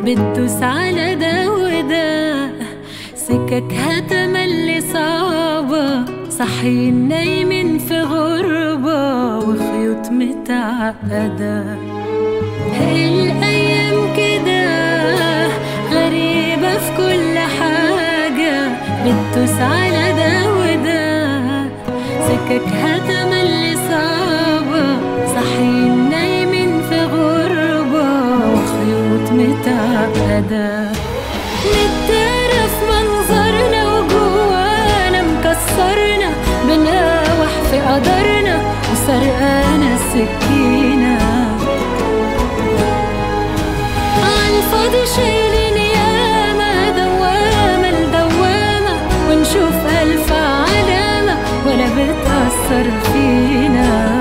بتدوس على ده وده سككها تملي صعبة صاحيين نايمين في غربة وخيوط متعقدة الأيام كده غريبة في كل حاجة بتدوس على ده وده سككها تملي صعبة صاحيين نايمين في غربة وخيوط متعقدة نتدارى في منظرنا وجوانا مكسرنا بنقاوح في قدرنا وسرقانا السكينة عالفاضي شايلين ياما دوامة لدوامة ونشوف ألف علامة ولا بتأثر فينا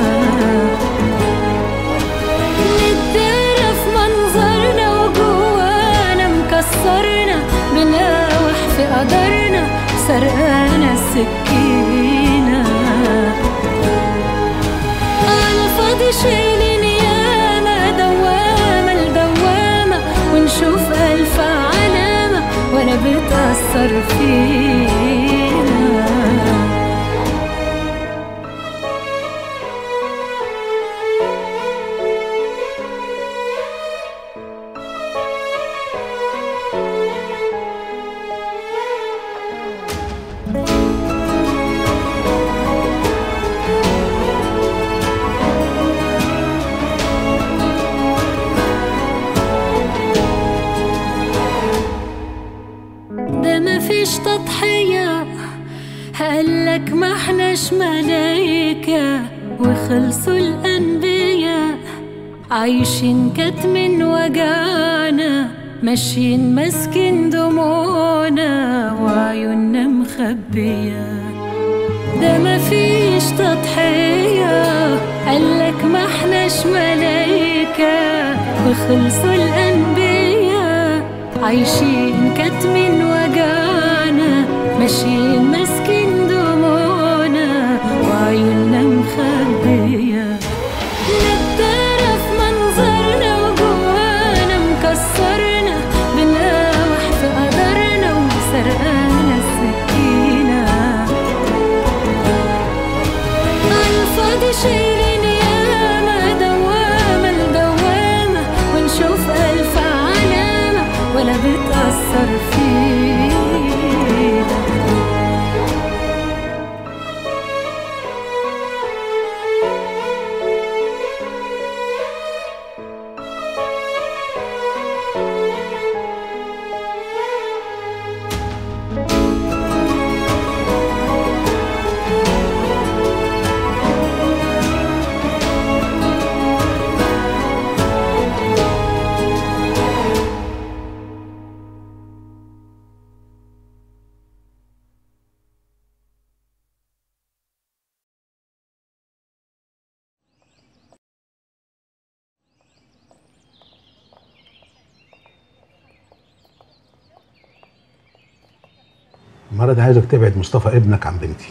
نتدارى في منظرنا وجوانا مكسرنا بنقاوح في قدرنا سرقانا السكينة على فاضي شايلين ياما دوامة لدوامة ونشوف ألف علامة ولا بتأثر فينا ده مفيش تضحية قالك ما احناش ملايكة وخلصوا الأنبياء عايشين كتم وجعنا ماشيين ماسكين دموعنا وعيوننا مخبية ده مفيش تضحية قالك ما احناش ملايكة وخلصوا الأنبياء عايشين كتم وجعنا ماشيين ماسكين دموعنا وعيوننا مخبية نتدارى في منظرنا وجوانا مكسرنا بنقاوح في قدرنا وسرقانا السكينة عالفاضي شايلين ياما دوامة لدوامة ونشوف ألف علامة ولا بتأثر فينا المرة دي عايزك تبعد مصطفى ابنك عن بنتي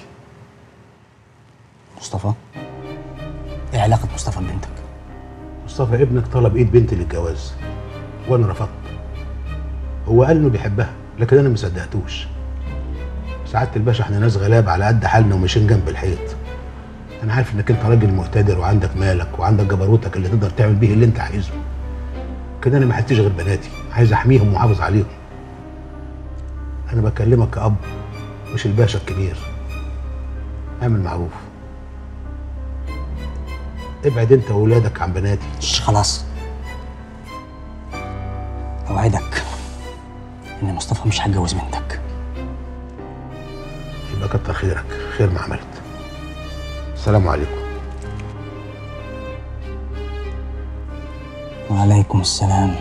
مصطفى ايه علاقة مصطفى ببنتك؟ مصطفى ابنك طلب ايد بنتي للجواز وانا رفضت هو قال انه بيحبها لكن انا ما صدقتوش سعادة الباشا احنا ناس غلاب على قد حالنا وماشيين جنب الحيط انا عارف انك انت راجل مقتدر وعندك مالك وعندك جبروتك اللي تقدر تعمل بيه اللي انت عايزه كده انا ما حدش غير بناتي عايز احميهم واحافظ عليهم انا بكلمك كأب مش الباشا الكبير اعمل معروف ابعد انت واولادك عن بناتي شش خلاص اوعدك ان مصطفى مش هتجوز بنتك يبقى كتر خيرك خير ما عملت السلام عليكم وعليكم السلام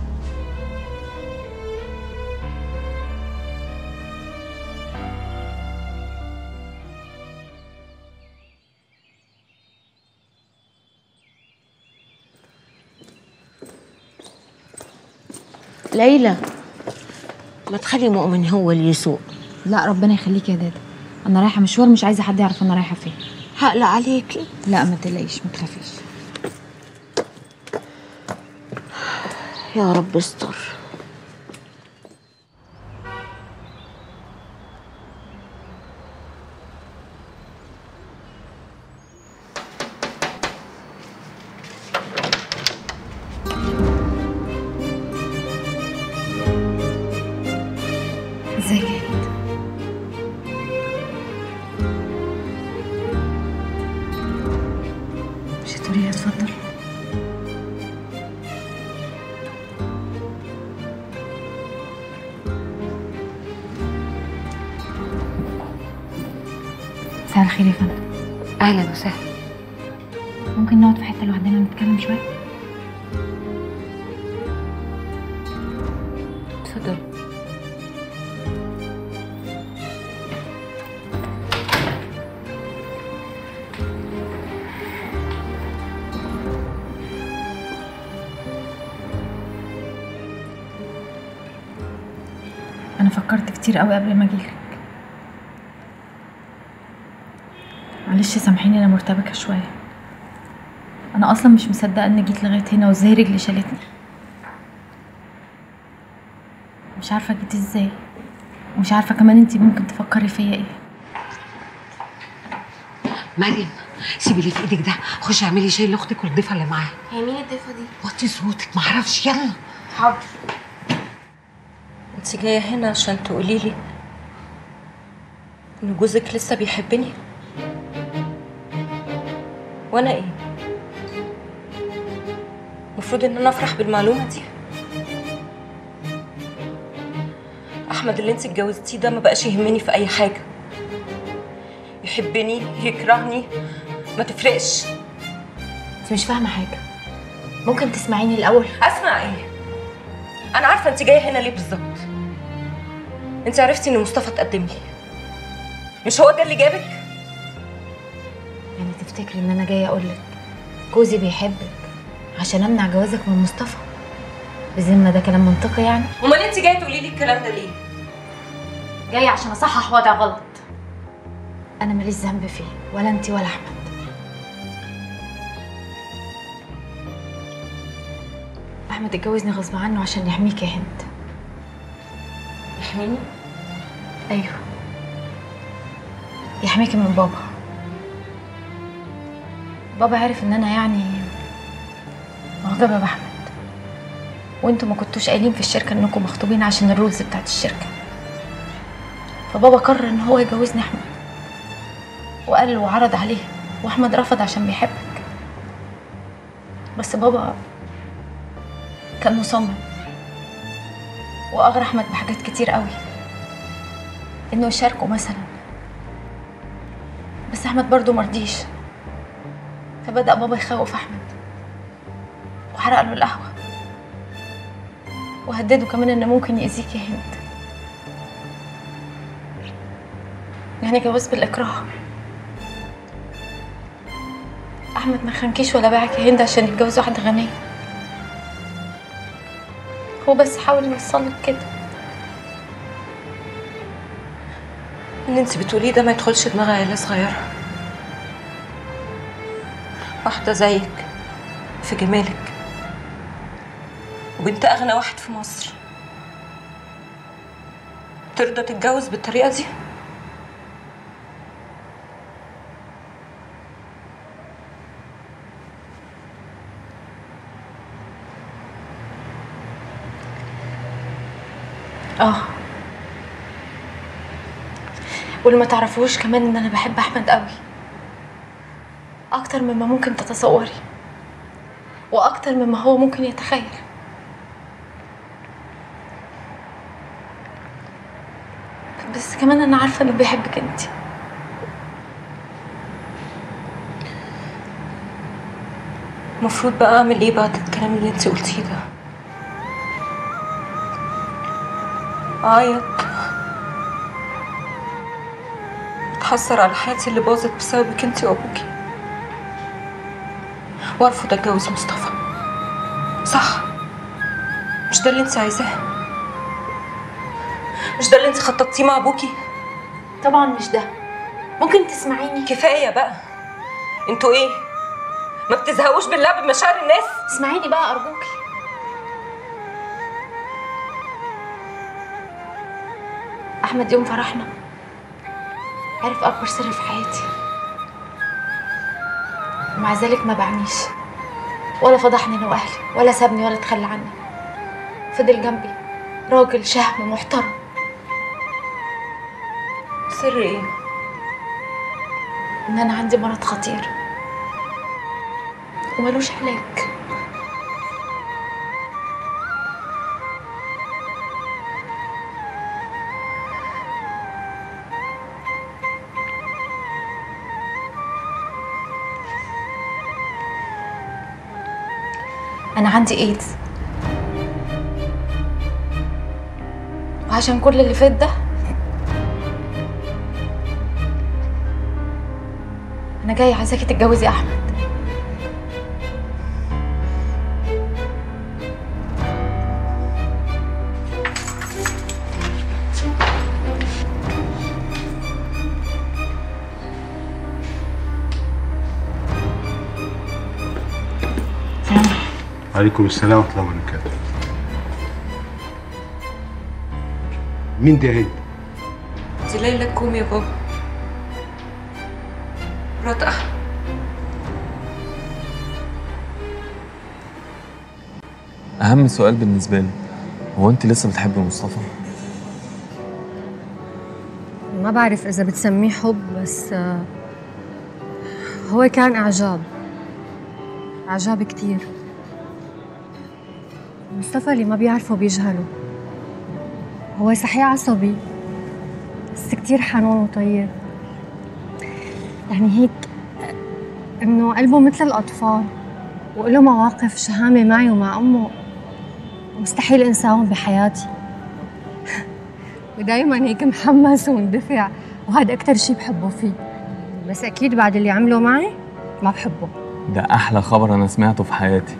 ليلى ما تخلي مؤمن هو اللي يسوق لا ربنا يخليك يا دادا انا رايحه مشوار مش عايزه حد يعرف انا رايحه فين هقلق عليكي لا ما تقلقيش ما تخافيش يا رب استر ازيك يا هند مش هتقولي اتفضل مساء الخير يا فندم اهلا وسهلا ممكن نقعد في حته لوحدنا نتكلم شويه اتفضل انا فكرت كتير قوي قبل ما اجيلك معلش سامحيني انا مرتبكه شويه انا اصلا مش مصدقه اني جيت لغايه هنا وازاي رجلي شالتني مش عارفه جيت ازاي ومش عارفه كمان انتي ممكن تفكري فيا ايه مريم سيبي اللي في ايدك ده خشي اعملي شاي لاختك والضيفه اللي معاها هي مين الضيفة دي؟ وطي صوتك معرفش يلا حاضر انت جايه هنا عشان تقولي لي ان جوزك لسه بيحبني وانا ايه المفروض ان انا افرح بالمعلومه دي احمد اللي انت اتجوزتيه ده ما بقاش يهمني في اي حاجه يحبني يكرهني ما تفرقش انت مش فاهمة حاجة ممكن تسمعيني الأول؟ اسمع ايه انا عارفه انت جايه هنا ليه بالظبط انت عرفتي ان مصطفى اتقدم لي مش هو ده اللي جابك يعني تفتكري إن أنا جاية أقولك جوزي بيحبك عشان أمنع جوازك من مصطفى؟ بذمة ده كلام منطقي يعني؟ امال انت جايه تقولي لي الكلام ده ليه جاية عشان أصحح وضع غلط أنا ماليش ذنب فيه ولا أنت ولا أحمد أحمد اتجوزني غصب عنه عشان يحميك يا هند يحميني أيوه يحميكي من بابا بابا عرف إن أنا يعني معجبة بأحمد وانتوا ما كنتوش قايلين في الشركة إنكم مخطوبين عشان الرولز بتاعت الشركة فبابا قرر إن هو يجوزني أحمد وقال له وعرض عليه وأحمد رفض عشان بيحبك بس بابا كان مصمم وأغرى أحمد بحاجات كتير قوي إنه يشاركه مثلا بس أحمد برضه مرضيش فبدأ بابا يخوف أحمد وحرق له القهوة وهدده كمان إنه ممكن يأذيك يا هند يعني جواز بالإكراه أحمد ما خانكيش ولا باعك يا هند عشان يتجوز واحدة غنية هو بس حاول يوصلك كده اللي انت بتقوليه ده ما يدخلش دماغ عيله صغيره واحده زيك في جمالك وبنت اغنى واحد في مصر ترضى تتجوز بالطريقه دي اه واللي ما تعرفوش كمان ان انا بحب احمد قوي اكتر مما ممكن تتصوري واكتر مما هو ممكن يتخيل بس كمان انا عارفه انه بيحبك انت المفروض بقى اعمل ايه بعد الكلام اللي انت قلتيه ده اعيط اتحسر على حياتي اللي باظت بسببك انت وابوكي وارفض اتجوز مصطفى صح مش ده اللي انت عايزاه مش ده اللي انت خططتيه مع ابوكي طبعا مش ده ممكن تسمعيني كفايه بقى انتوا ايه ما بتزهقوش باللعب بمشاعر الناس اسمعيني بقى ارجوكي احمد يوم فرحنا عرف اكبر سر في حياتي ومع ذلك ما بعنيش ولا فضحني انا واهلي ولا سابني ولا تخلى عني فضل جنبي راجل شهم محترم سر ايه ان انا عندي مرض خطير وملوش علاج انا عندي ايدز وعشان كل اللي فات ده انا جاي عايزاكي تتجوزي احمد عليكم السلام ورحمه الله وبركاته مين دي يا هند؟ دي ليلى الكوم يا بابا مرات احمد اهم سؤال بالنسبه لي هو انت لسه بتحبي مصطفى ما بعرف إذا بتسميه حب بس آه، هو كان إعجاب إعجاب كتير مصطفى اللي ما بيعرفه بيجهله هو صحيح عصبي بس كتير حنون وطيب يعني هيك آه، إنه قلبه مثل الأطفال وله مواقف شهامة معي ومع أمه مستحيل أنساهم بحياتي ودايما هيك محمس ومندفع وهذا أكتر شي بحبه فيه بس أكيد بعد اللي عمله معي ما بحبه ده احلى خبر انا سمعته في حياتي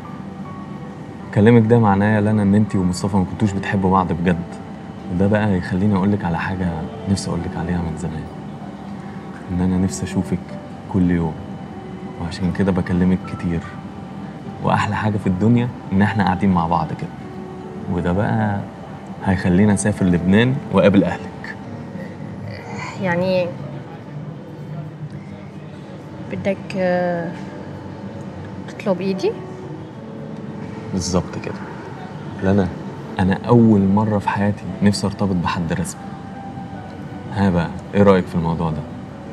كلامك ده معناه يا لنا ان انت ومصطفى ما كنتوش بتحبوا بعض بجد وده بقى يخليني اقول لك على حاجه نفسي اقول لك عليها من زمان ان انا نفسي اشوفك كل يوم وعشان كده بكلمك كتير واحلى حاجه في الدنيا ان احنا قاعدين مع بعض كده وده بقى هيخلينا اسافر لبنان واقابل اهلك يعني بدك آه، تطلب إيدي بالظبط كده لنا انا اول مره في حياتي نفسي ارتبط بحد رسمي ها بقى ايه رايك في الموضوع ده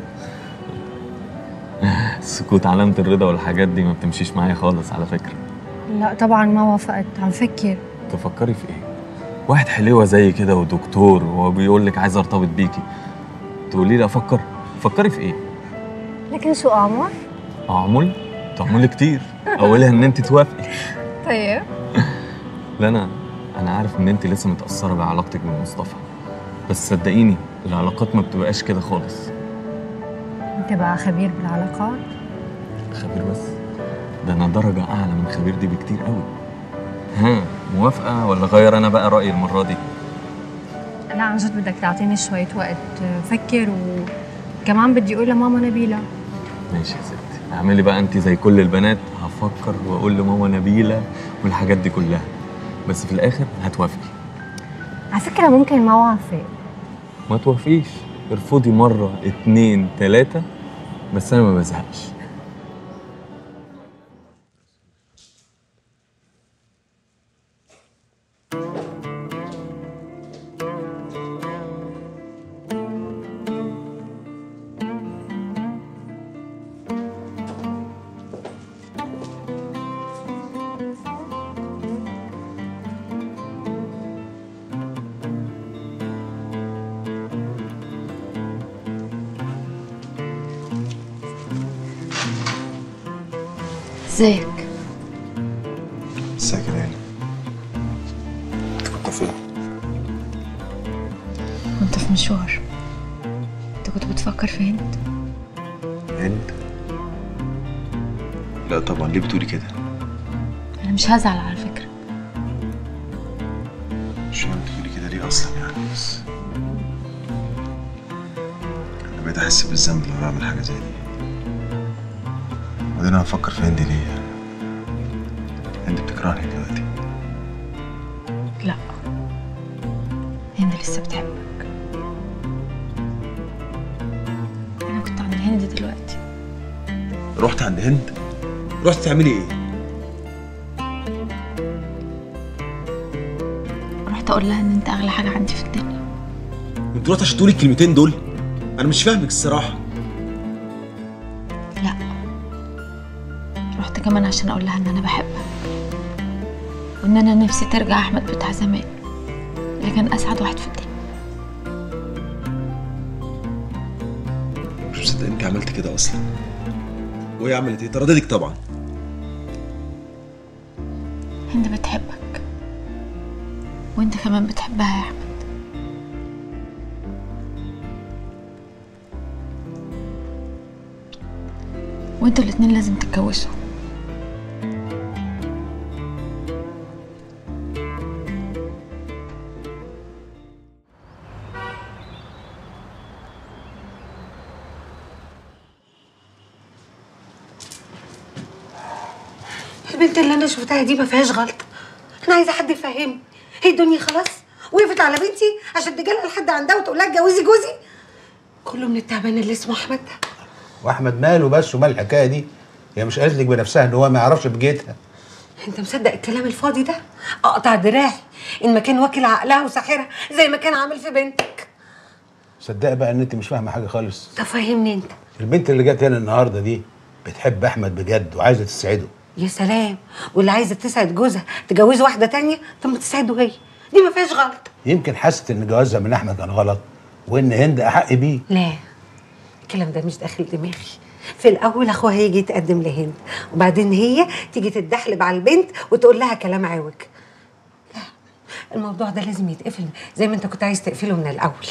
السكوت علامة الرضا والحاجات دي ما بتمشيش معايا خالص على فكرة لا طبعا ما وافقت عم فكر تفكري في ايه؟ واحد حلوة زي كده ودكتور وهو بيقول لك عايز ارتبط بيكي تقولي لي افكر فكري في ايه؟ لكن شو أعمل؟ اعمل تعملي كتير اولها ان انت توافقي طيب لا انا انا عارف ان انت لسه متاثره بعلاقتك بمصطفى بس صدقيني العلاقات ما بتبقاش كده خالص أنت بقى خبير بالعلاقات خبير بس ده انا درجه اعلى من خبير دي بكتير قوي ها موافقه ولا غير انا بقى رايي المره دي لا عن جد بدك تعطيني شوية وقت آه، فكر وكمان بدي أقول لماما نبيلة ماشي يا ستي اعملي بقى انت زي كل البنات هفكر واقول لماما نبيله والحاجات دي كلها بس في الاخر هتوافقي على فكرة ممكن ما أوافق ما توافقيش ارفضي مره اتنين تلاته بس انا ما بزهقش ازيك ازيك يا ليلى انت كنت فين؟ كنت في مشوار انت كنت بتفكر في هند هند؟ لا طبعا ليه بتقولي كده؟ انا مش هزعل على فكرة مش فاهم بتقولي كده ليه اصلا يعني بس انا بقيت احس بالذنب لما بعمل حاجه زي دي وبعدين انا هفكر في هند ليه يعني هند بتكرهني دلوقتي لا هند لسه بتحبك انا كنت عند هند دلوقتي رحت عند هند؟ رحت تعملي ايه؟ رحت اقول لها ان انت اغلى حاجه عندي في الدنيا انت رحت عشان تقولي الكلمتين دول انا مش فاهمك الصراحه لا رحت كمان عشان اقول لها ان انا بحبك وان انا نفسي ترجع احمد بتاع زمان اللي كان اسعد واحد في الدنيا مش مصدق انت عملت كده اصلا وهي عملت ايه ترددك طبعا هند بتحبك وانت كمان بتحبها يا احمد وانتوا الاتنين لازم تتجوزوا البنت اللي انا شفتها دي ما فيهاش غلطه انا عايزه حد يفهمني هي الدنيا خلاص وقفت على بنتي عشان تجي لحد عندها وتقول لها اتجوزي جوزي كله من التعبان اللي اسمه احمد ده واحمد ماله بس ومال الحكايه دي هي مش قالت لك بنفسها ان هو ما يعرفش بجيتها انت مصدق الكلام الفاضي ده اقطع دراعي ان ما كان واكل عقلها وساحرها زي ما كان عامل في بنتك صدق بقى ان انت مش فاهمه حاجه خالص طب فهمني انت البنت اللي جت هنا النهارده دي بتحب احمد بجد وعايزه تسعده يا سلام واللي عايزه تسعد جوزها تجوز واحده تانية طب ما تسعده هي دي ما فيهاش غلط يمكن حست ان جوازها من احمد كان غلط وان هند احق بيه لا الكلام ده مش داخل دماغي في الاول اخوها هيجي يتقدم لهند وبعدين هي تيجي تتدحلب على البنت وتقول لها كلام عوج لا الموضوع ده لازم يتقفل زي ما انت كنت عايز تقفله من الاول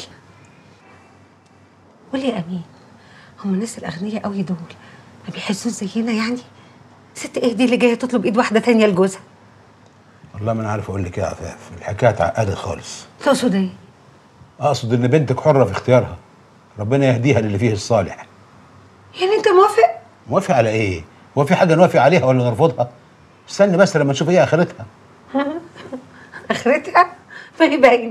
قول لي يا امين هم الناس الاغنياء قوي دول ما بيحسوش زينا يعني ست ايه دي اللي جايه تطلب ايد واحده تانية لجوزها والله ما انا عارف اقول لك ايه يا عفاف الحكايه اتعقدت خالص تقصد ايه اقصد ان بنتك حره في اختيارها ربنا يهديها للي فيه الصالح يعني انت موافق موافق على ايه هو في حاجه نوافق عليها ولا نرفضها استني بس لما نشوف ايه اخرتها اخرتها ما هي باينه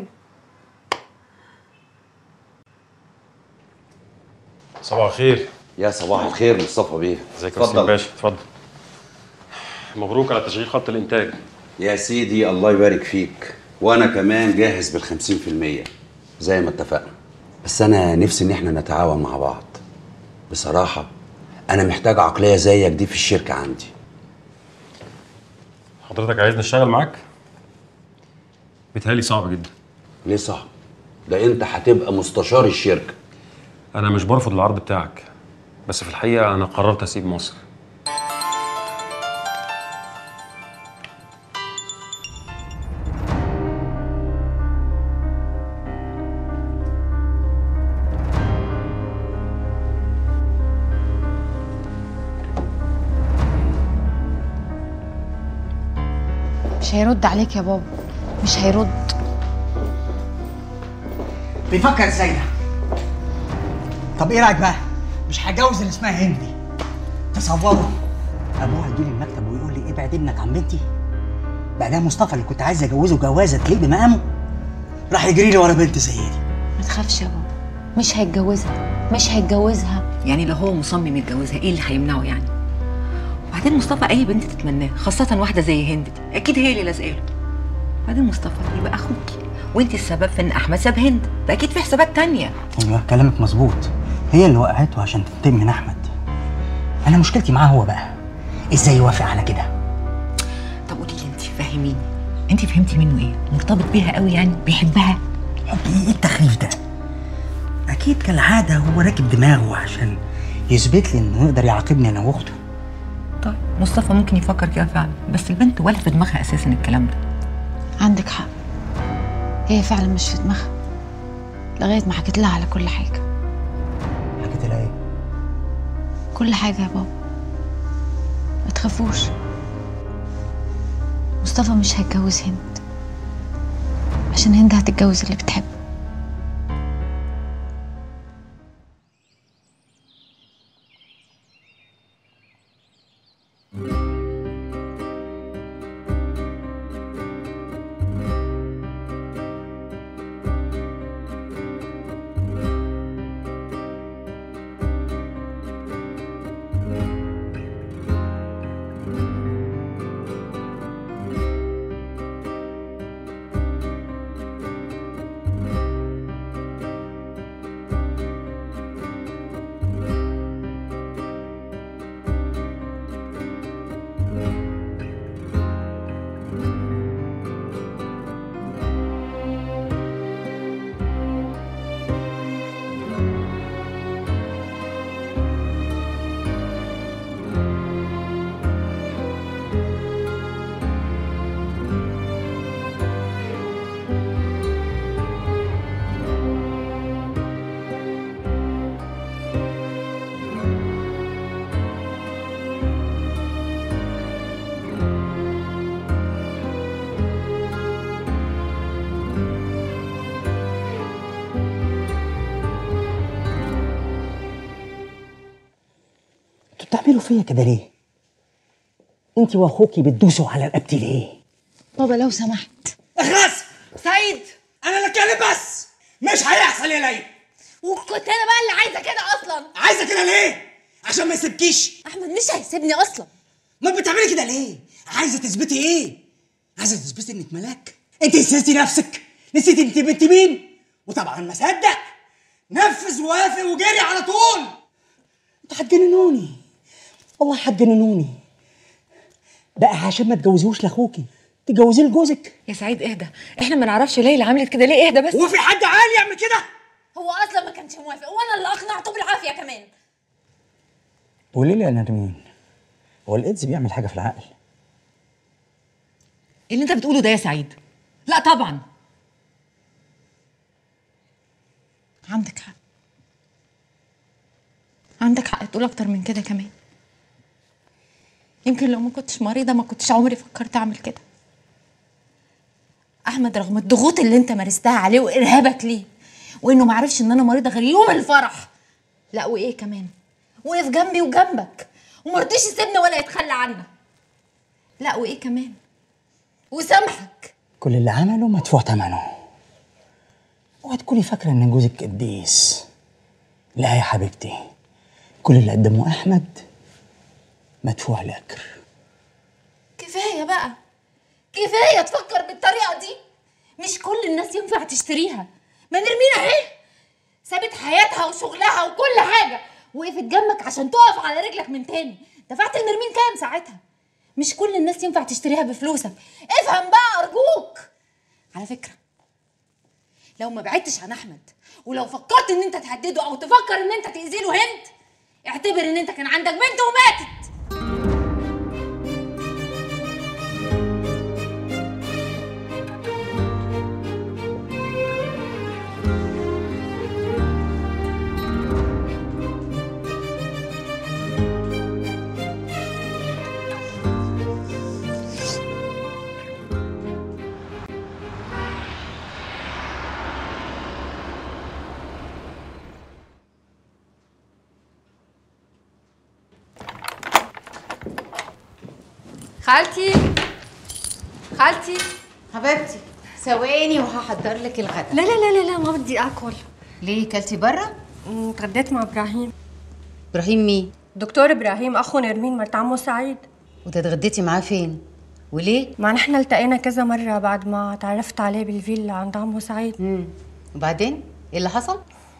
صباح الخير يا صباح الخير مصطفى بيه ازيك يا حسين باشا اتفضل مبروك على تشغيل خط الانتاج يا سيدي الله يبارك فيك وانا كمان جاهز بالخمسين في المية زي ما اتفقنا بس انا نفسي ان احنا نتعاون مع بعض بصراحة انا محتاج عقلية زيك دي في الشركة عندي حضرتك عايز نشتغل معاك بيتهيألي صعب جدا ليه صعب ده انت هتبقى مستشار الشركة انا مش برفض العرض بتاعك بس في الحقيقه انا قررت اسيب مصر مش هيرد عليك يا بابا مش هيرد بيفكر ازاي ده؟ طب ايه رايك بقى؟ مش هتجوز اللي اسمها هندي تصوروا ابوها يجي لي المكتب ويقول لي ابعد ابنك عن بنتي بعدها مصطفى اللي كنت عايز اجوزه جوازه تليق بمقامه راح يجري لي ورا بنت زي دي ما تخافش يا بابا مش هيتجوزها مش هيتجوزها يعني لو هو مصمم يتجوزها ايه اللي هيمنعه يعني وبعدين مصطفى اي بنت تتمناه خاصة واحدة زي هند دي اكيد هي اللي لازقاله بعدين مصطفى يبقى اخوكي وانت السبب في ان احمد ساب هند ده اكيد في حسابات تانية ايوه كلامك مظبوط هي اللي وقعته عشان تنتقم من احمد انا مشكلتي معاه هو بقى ازاي يوافق على كده طب قولي لي انت فهميني انت فهمتي منه ايه مرتبط بيها قوي يعني بيحبها حب ايه التخريف ده اكيد كالعاده هو راكب دماغه عشان يثبت لي انه يقدر يعاقبني انا واخته طيب مصطفى ممكن يفكر كده فعلا بس البنت ولا في دماغها اساسا الكلام ده عندك حق هي فعلا مش في دماغها لغايه ما حكيت لها على كل حاجه حكيت لها ايه كل حاجه يا بابا ما تخافوش مصطفى مش هيتجوز هند عشان هند هتتجوز اللي بتحبه بتعملوا فيا كده ليه انت واخوكي بتدوسوا على رقبتي ليه بابا لو سمحت اخلص سعيد انا اللي اتكلم بس مش هيحصل يا ليلى وكنت انا بقى اللي عايزه كده اصلا عايزه كده ليه عشان ما يسيبكيش احمد مش هيسيبني اصلا ما بتعملي كده ليه عايزه تثبتي ايه عايزه تثبتي انك ملاك انت نسيتي نفسك نسيتي انت بنت مين وطبعا ما صدق نفذ ووافق وجري على طول انتوا هتجننوني والله هتجننوني بقى عشان ما تجوزوش لاخوكي تجوزيه لجوزك يا سعيد اهدى احنا ما نعرفش ليلى عملت كده ليه اهدى بس هو في حد عالي يعمل كده هو اصلا ما كانش موافق وانا اللي اقنعته بالعافيه كمان قولي لي يا نرمين هو الايدز بيعمل حاجه في العقل اللي انت بتقوله ده يا سعيد لا طبعا عندك حق عندك حق تقول اكتر من كده كمان يمكن لو ما كنتش مريضه ما كنتش عمري فكرت اعمل كده احمد رغم الضغوط اللي انت مارستها عليه وارهابك ليه وانه ما عرفش ان انا مريضه غير يوم الفرح لا وايه كمان وقف جنبي وجنبك وما رضيش يسيبني ولا يتخلى عنا لا وايه كمان وسامحك كل اللي عمله مدفوع ثمنه اوعي تكوني فاكره ان جوزك قديس لا يا حبيبتي كل اللي قدمه احمد مدفوع الاجر كفايه بقى كفايه تفكر بالطريقه دي مش كل الناس ينفع تشتريها ما نرمينا اهي سابت حياتها وشغلها وكل حاجه وقفت جنبك عشان تقف على رجلك من تاني دفعت لنرمين كام ساعتها مش كل الناس ينفع تشتريها بفلوسك افهم بقى ارجوك على فكره لو ما بعدتش عن احمد ولو فكرت ان انت تهدده او تفكر ان انت تاذي له هند اعتبر ان انت كان عندك بنت وماتت خالتي خالتي حبيبتي ثواني وهحضر لك الغدا لا لا لا لا لا ما بدي اكل ليه كلتي بره اتغديت مع ابراهيم ابراهيم مين دكتور ابراهيم اخو نرمين مرت عمو سعيد وتتغديتي معاه فين وليه ما نحن التقينا كذا مره بعد ما تعرفت عليه بالفيلا عند عمو سعيد امم وبعدين ايه اللي حصل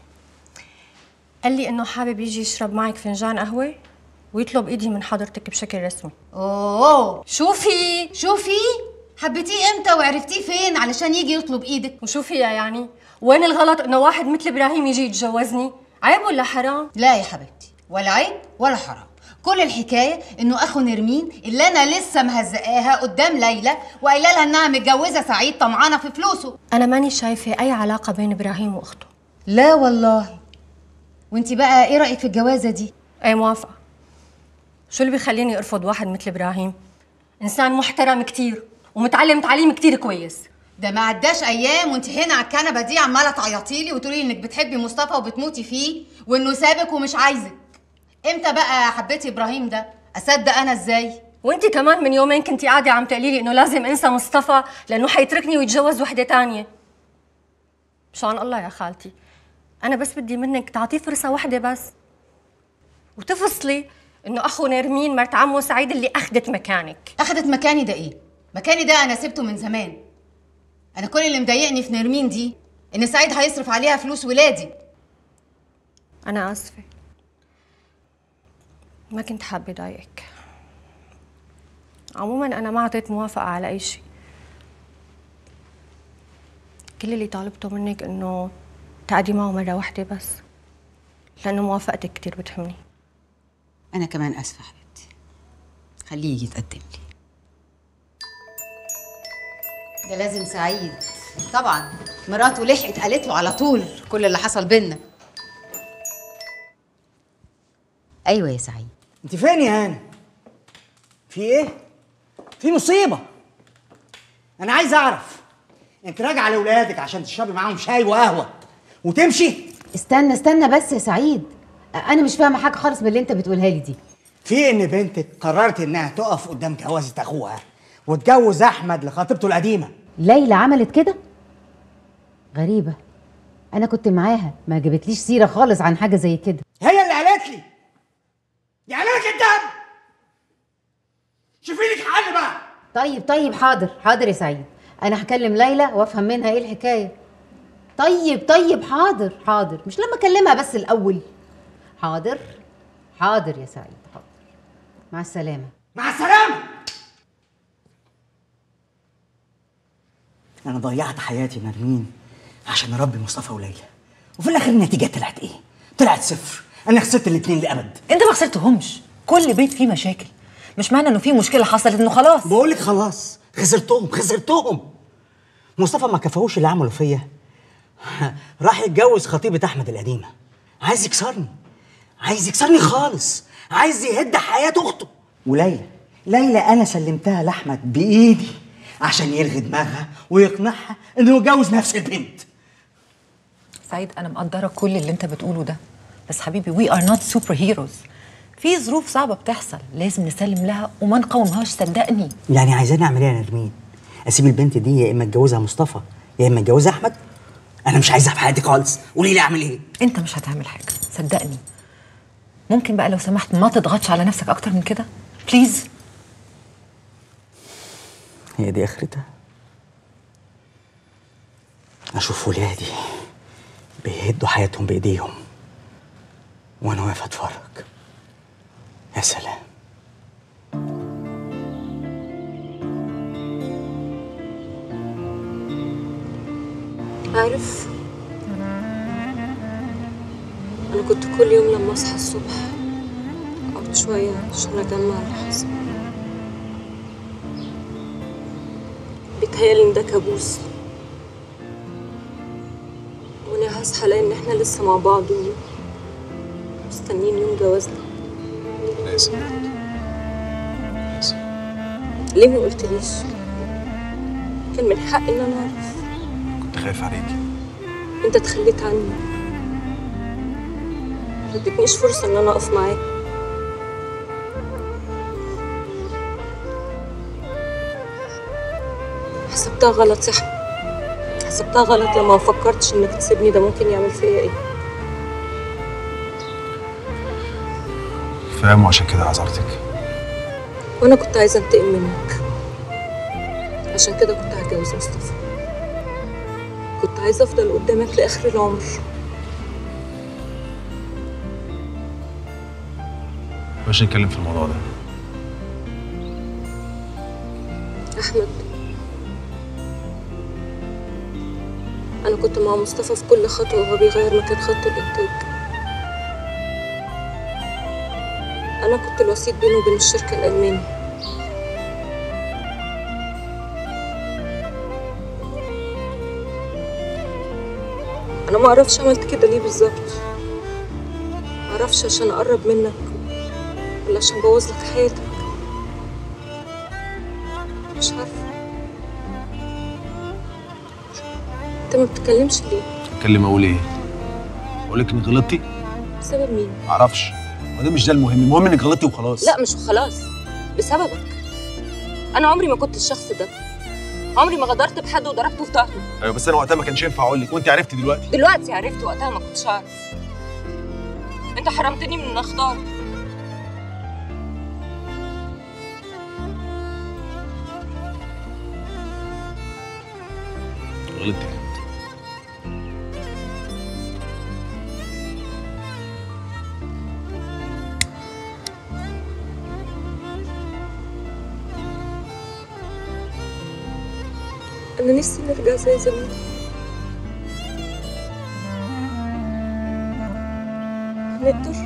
قال لي انه حابب يجي يشرب معك فنجان قهوه ويطلب ايدي من حضرتك بشكل رسمي اوه شوفي شوفي حبيتيه امتى وعرفتيه فين علشان يجي يطلب ايدك وشو فيها يعني وين الغلط انه واحد مثل ابراهيم يجي يتجوزني عيب ولا حرام لا يا حبيبتي ولا عيب ولا حرام كل الحكايه انه اخو نرمين اللي انا لسه مهزقاها قدام ليلى وقايله لها انها متجوزه سعيد طمعانه في فلوسه انا ماني شايفه اي علاقه بين ابراهيم واخته لا والله وانت بقى ايه رايك في الجوازه دي ايه موافقه شو اللي بيخليني ارفض واحد مثل ابراهيم انسان محترم كتير ومتعلم تعليم كتير كويس ده ما عداش ايام وانت هنا على الكنبه دي عماله تعيطي لي وتقولي انك بتحبي مصطفى وبتموتي فيه وانه سابك ومش عايزك امتى بقى حبيتي ابراهيم ده اصدق انا ازاي وانت كمان من يومين كنتي قاعده عم تقولي لي انه لازم انسى مصطفى لانه حيتركني ويتجوز وحده تانية مشان الله يا خالتي انا بس بدي منك تعطيه فرصه واحده بس وتفصلي انه اخو نرمين مرت عمو سعيد اللي اخذت مكانك اخدت مكاني ده ايه مكاني ده انا سبته من زمان انا كل اللي مضايقني في نرمين دي ان سعيد هيصرف عليها فلوس ولادي انا اسفه ما كنت حابه ضايقك عموما انا ما اعطيت موافقه على اي شيء كل اللي طالبته منك انه تقعدي معه مره واحده بس لانه موافقتك كتير بتهمني انا كمان اسفه حبيبتي خليه يجي يتقدم لي ده لازم سعيد طبعا مراته لحقت قالت له على طول كل اللي حصل بينا ايوه يا سعيد انت فين يا هاني في ايه في مصيبه انا عايز اعرف انت راجعه لاولادك عشان تشربي معاهم شاي وقهوه وتمشي استنى استنى بس يا سعيد انا مش فاهمه حاجه خالص من اللي انت بتقولها لي دي في ان بنتك قررت انها تقف قدام جوازة اخوها وتجوز احمد لخطيبته القديمه ليلى عملت كده غريبة أنا كنت معاها ما جابتليش سيرة خالص عن حاجة زي كده هي اللي قالت لي يعني انا كداب شوفي لك حل بقى طيب طيب حاضر حاضر يا سعيد أنا هكلم ليلى وأفهم منها إيه الحكاية طيب طيب حاضر حاضر مش لما أكلمها بس الأول حاضر حاضر يا سعيد حاضر مع السلامة مع السلامه انا ضيعت حياتي نرمين عشان اربي مصطفى وليلى وفي الاخر النتيجه طلعت ايه طلعت صفر انا خسرت الاثنين لابد انت ما خسرتهمش كل بيت فيه مشاكل مش معنى انه في مشكله حصلت انه خلاص بقول لك خلاص خسرتهم خسرتهم مصطفى ما كفاهوش اللي عمله فيا راح يتجوز خطيبة أحمد القديمة عايز يكسرني عايز يكسرني خالص عايز يهد حياة أخته وليلى ليلى أنا سلمتها لأحمد بإيدي عشان يلغي دماغها ويقنعها إنه يتجوز نفس البنت سعيد انا مقدره كل اللي انت بتقوله ده بس حبيبي وي ار نوت سوبر هيروز في ظروف صعبه بتحصل لازم نسلم لها وما نقاومهاش صدقني يعني عايزاني أعمل إيه يا نرمين؟ أسيب البنت دي يا إما أتجوزها مصطفى يا إما أتجوزها أحمد أنا مش عايزها في حياتي خالص قولي لي أعمل إيه؟ انت مش هتعمل حاجه صدقني ممكن بقى لو سمحت ما تضغطش على نفسك اكتر من كده بليز هي دي آخرتها أشوف ولادي بيهدوا حياتهم بإيديهم وأنا واقف أتفرج يا سلام عارف أنا كنت كل يوم لما أصحى الصبح أقعد شوية عشان أجمع اللي حصل بيتهيألي إن ده كابوس وأنا هصحى ألاقي إن إحنا لسه مع بعض ومستنيين يوم جوازنا لازم ليه ما قلتليش؟ كان من حقي إن أنا أعرف كنت خايف عليكي انت تخليت عني ما ادتنيش فرصة ان انا اقف معاك حسبتها غلط يا احمد حسبتها غلط لما ما فكرتش انك تسيبني ده ممكن يعمل فيا ايه فاهم وعشان كده عذرتك وانا كنت عايزة انتقم منك عشان كده كنت هتجوز مصطفى كنت عايزة افضل قدامك لاخر العمر باش نتكلم في الموضوع ده احمد انا كنت مع مصطفى في كل خطوه وهو بيغير مكان خط الانتاج انا كنت الوسيط بينه وبين الشركه الالماني انا ما اعرفش عملت كده ليه بالظبط ما اعرفش عشان اقرب منك ولا عشان بوظ لك حياتك مش عارفه انت ما بتتكلمش ليه اتكلم اقول ايه اقول لك انك غلطتي بسبب مين معرفش وده مش ده المهم المهم انك غلطتي وخلاص لا مش خلاص بسببك انا عمري ما كنت الشخص ده عمري ما غدرت بحد وضربته في ظهره ايوه بس انا وقتها ما كانش ينفع اقول لك وانت عرفتي دلوقتي دلوقتي عرفت وقتها ما كنتش اعرف انت حرمتني من ان اختار غلطتي انا نفسي نرجع زي زمان نقدر